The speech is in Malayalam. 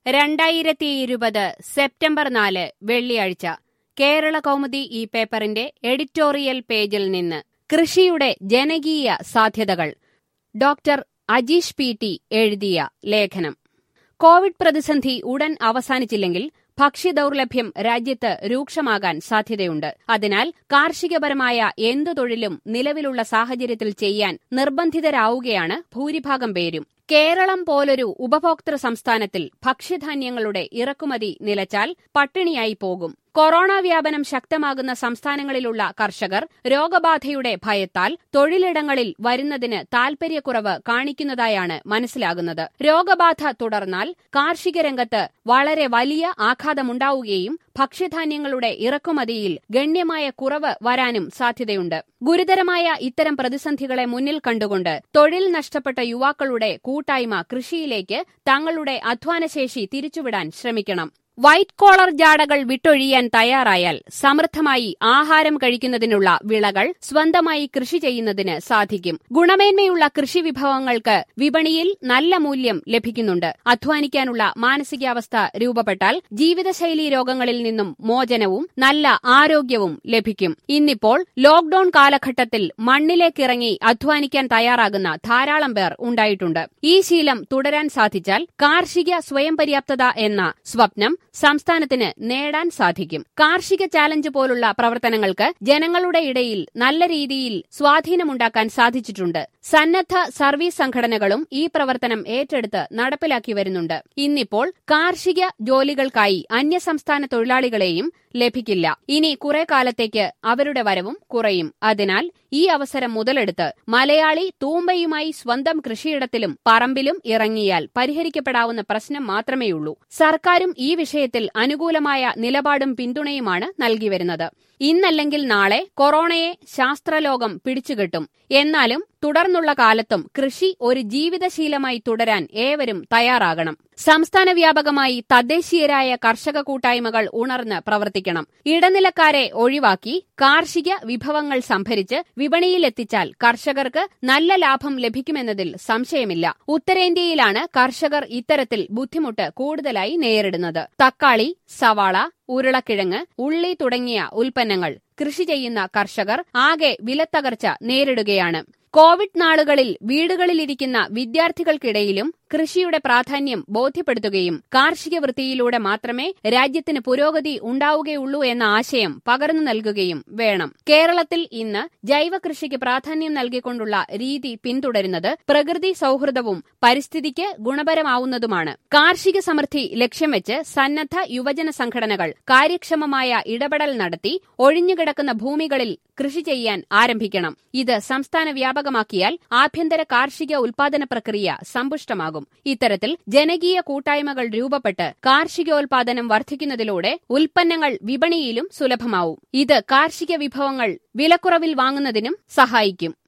രണ്ടായിരത്തി ഇരുപത് സെപ്റ്റംബർ നാല് വെള്ളിയാഴ്ച കേരള കൗമുദി ഈ പേപ്പറിന്റെ എഡിറ്റോറിയൽ പേജിൽ നിന്ന് കൃഷിയുടെ ജനകീയ സാധ്യതകൾ ഡോക്ടർ അജീഷ് പി ടി എഴുതിയ ലേഖനം കോവിഡ് പ്രതിസന്ധി ഉടൻ അവസാനിച്ചില്ലെങ്കിൽ ഭക്ഷ്യദൌർലഭ്യം രാജ്യത്ത് രൂക്ഷമാകാൻ സാധ്യതയുണ്ട് അതിനാൽ കാർഷികപരമായ എന്തു തൊഴിലും നിലവിലുള്ള സാഹചര്യത്തിൽ ചെയ്യാൻ നിർബന്ധിതരാവുകയാണ് ഭൂരിഭാഗം പേരും കേരളം പോലൊരു ഉപഭോക്തൃ സംസ്ഥാനത്തിൽ ഭക്ഷ്യധാന്യങ്ങളുടെ ഇറക്കുമതി നിലച്ചാൽ പട്ടിണിയായി പോകും കൊറോണ വ്യാപനം ശക്തമാകുന്ന സംസ്ഥാനങ്ങളിലുള്ള കർഷകർ രോഗബാധയുടെ ഭയത്താൽ തൊഴിലിടങ്ങളിൽ വരുന്നതിന് താൽപര്യക്കുറവ് കാണിക്കുന്നതായാണ് മനസ്സിലാകുന്നത് രോഗബാധ തുടർന്നാൽ കാർഷിക രംഗത്ത് വളരെ വലിയ ആഘാതമുണ്ടാവുകയും ഭക്ഷ്യധാന്യങ്ങളുടെ ഇറക്കുമതിയിൽ ഗണ്യമായ കുറവ് വരാനും സാധ്യതയുണ്ട് ഗുരുതരമായ ഇത്തരം പ്രതിസന്ധികളെ മുന്നിൽ കണ്ടുകൊണ്ട് തൊഴിൽ നഷ്ടപ്പെട്ട യുവാക്കളുടെ കൂട്ടായ്മ കൃഷിയിലേക്ക് തങ്ങളുടെ അധ്വാനശേഷി തിരിച്ചുവിടാൻ ശ്രമിക്കണം വൈറ്റ് കോളർ ജാടകൾ വിട്ടൊഴിയാൻ തയ്യാറായാൽ സമൃദ്ധമായി ആഹാരം കഴിക്കുന്നതിനുള്ള വിളകൾ സ്വന്തമായി കൃഷി ചെയ്യുന്നതിന് സാധിക്കും ഗുണമേന്മയുള്ള കൃഷി വിഭവങ്ങൾക്ക് വിപണിയിൽ നല്ല മൂല്യം ലഭിക്കുന്നുണ്ട് അധ്വാനിക്കാനുള്ള മാനസികാവസ്ഥ രൂപപ്പെട്ടാൽ ജീവിതശൈലി രോഗങ്ങളിൽ നിന്നും മോചനവും നല്ല ആരോഗ്യവും ലഭിക്കും ഇന്നിപ്പോൾ ലോക്ഡൌൺ കാലഘട്ടത്തിൽ മണ്ണിലേക്കിറങ്ങി അധ്വാനിക്കാൻ തയ്യാറാകുന്ന ധാരാളം പേർ ഉണ്ടായിട്ടുണ്ട് ഈ ശീലം തുടരാൻ സാധിച്ചാൽ കാർഷിക സ്വയം പര്യാപ്തത എന്ന സ്വപ്നം സംസ്ഥാനത്തിന് നേടാൻ സാധിക്കും കാർഷിക ചാലഞ്ച് പോലുള്ള പ്രവർത്തനങ്ങൾക്ക് ജനങ്ങളുടെ ഇടയിൽ നല്ല രീതിയിൽ സ്വാധീനമുണ്ടാക്കാൻ സാധിച്ചിട്ടുണ്ട് സന്നദ്ധ സർവീസ് സംഘടനകളും ഈ പ്രവർത്തനം ഏറ്റെടുത്ത് നടപ്പിലാക്കി വരുന്നുണ്ട് ഇന്നിപ്പോൾ കാർഷിക ജോലികൾക്കായി അന്യസംസ്ഥാന തൊഴിലാളികളെയും ലഭിക്കില്ല ഇനി കുറെ കാലത്തേക്ക് അവരുടെ വരവും കുറയും അതിനാൽ ഈ അവസരം മുതലെടുത്ത് മലയാളി തൂമ്പയുമായി സ്വന്തം കൃഷിയിടത്തിലും പറമ്പിലും ഇറങ്ങിയാൽ പരിഹരിക്കപ്പെടാവുന്ന പ്രശ്നം മാത്രമേയുള്ളൂ സർക്കാരും ഈ വിഷയത്തിൽ അനുകൂലമായ നിലപാടും പിന്തുണയുമാണ് നൽകി വരുന്നത് ഇന്നല്ലെങ്കിൽ നാളെ കൊറോണയെ ശാസ്ത്രലോകം പിടിച്ചുകെട്ടും എന്നാലും തുടർന്നുള്ള കാലത്തും കൃഷി ഒരു ജീവിതശീലമായി തുടരാൻ ഏവരും തയ്യാറാകണം സംസ്ഥാന വ്യാപകമായി തദ്ദേശീയരായ കർഷക കൂട്ടായ്മകൾ ഉണർന്ന് പ്രവർത്തിക്കണം ഇടനിലക്കാരെ ഒഴിവാക്കി കാർഷിക വിഭവങ്ങൾ സംഭരിച്ച് വിപണിയിലെത്തിച്ചാൽ കർഷകർക്ക് നല്ല ലാഭം ലഭിക്കുമെന്നതിൽ സംശയമില്ല ഉത്തരേന്ത്യയിലാണ് കർഷകർ ഇത്തരത്തിൽ ബുദ്ധിമുട്ട് കൂടുതലായി നേരിടുന്നത് തക്കാളി സവാള ഉരുളക്കിഴങ്ങ് ഉള്ളി തുടങ്ങിയ ഉൽപ്പന്നങ്ങൾ കൃഷി ചെയ്യുന്ന കർഷകർ ആകെ വിലത്തകർച്ച നേരിടുകയാണ് കോവിഡ് നാളുകളിൽ വീടുകളിലിരിക്കുന്ന വിദ്യാർത്ഥികൾക്കിടയിലും കൃഷിയുടെ പ്രാധാന്യം ബോധ്യപ്പെടുത്തുകയും കാർഷിക വൃത്തിയിലൂടെ മാത്രമേ രാജ്യത്തിന് പുരോഗതി ഉണ്ടാവുകയുള്ളൂ എന്ന ആശയം പകർന്നു നൽകുകയും വേണം കേരളത്തിൽ ഇന്ന് ജൈവ കൃഷിക്ക് പ്രാധാന്യം നൽകിക്കൊണ്ടുള്ള രീതി പിന്തുടരുന്നത് പ്രകൃതി സൌഹൃദവും പരിസ്ഥിതിക്ക് ഗുണപരമാവുന്നതുമാണ് കാർഷിക സമൃദ്ധി ലക്ഷ്യം വെച്ച് സന്നദ്ധ യുവജന സംഘടനകൾ കാര്യക്ഷമമായ ഇടപെടൽ നടത്തി ഒഴിഞ്ഞുകിടക്കുന്ന ഭൂമികളിൽ കൃഷി ചെയ്യാൻ ആരംഭിക്കണം ഇത് സംസ്ഥാന വ്യാപകമാക്കിയാൽ ആഭ്യന്തര കാർഷിക ഉൽപാദന പ്രക്രിയ സമ്പുഷ്ടമാകും ഇത്തരത്തിൽ ജനകീയ കൂട്ടായ്മകൾ രൂപപ്പെട്ട് കാർഷികോൽപാദനം വർദ്ധിക്കുന്നതിലൂടെ ഉൽപ്പന്നങ്ങൾ വിപണിയിലും സുലഭമാവും ഇത് കാർഷിക വിഭവങ്ങൾ വിലക്കുറവിൽ വാങ്ങുന്നതിനും സഹായിക്കും